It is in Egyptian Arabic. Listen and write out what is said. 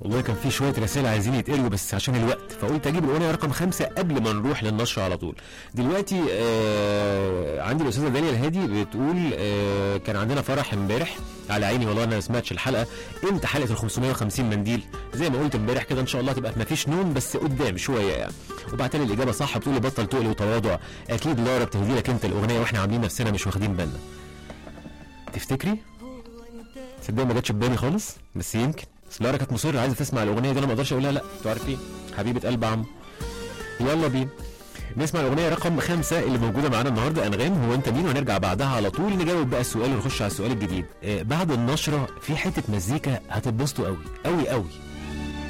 والله كان في شويه رسائل عايزين يتقروا بس عشان الوقت فقلت اجيب الاغنيه رقم خمسة قبل ما نروح للنشر على طول دلوقتي آه عندي الاستاذه داليا الهادي بتقول آه كان عندنا فرح امبارح على عيني والله انا ما سمعتش الحلقه امتى حلقه ال 550 منديل زي ما قلت امبارح كده ان شاء الله تبقى ما فيش نوم بس قدام شويه يعني وبعت لي الاجابه صح بتقول لي بطل تقل وتواضع اكيد لارا بتهدي لك انت الاغنيه واحنا عاملين نفسنا مش واخدين بالنا تفتكري تصدق ما جاتش في بالي خالص بس يمكن بس لارا كانت مصره عايزه تسمع الاغنيه دي انا ما اقدرش اقول لها لا انتوا عارفين حبيبه قلب عم يلا بينا نسمع الاغنيه رقم خمسة اللي موجوده معانا النهارده انغام هو انت مين وهنرجع بعدها على طول نجاوب بقى السؤال ونخش على السؤال الجديد آه بعد النشره في حته مزيكا هتتبسطوا قوي قوي قوي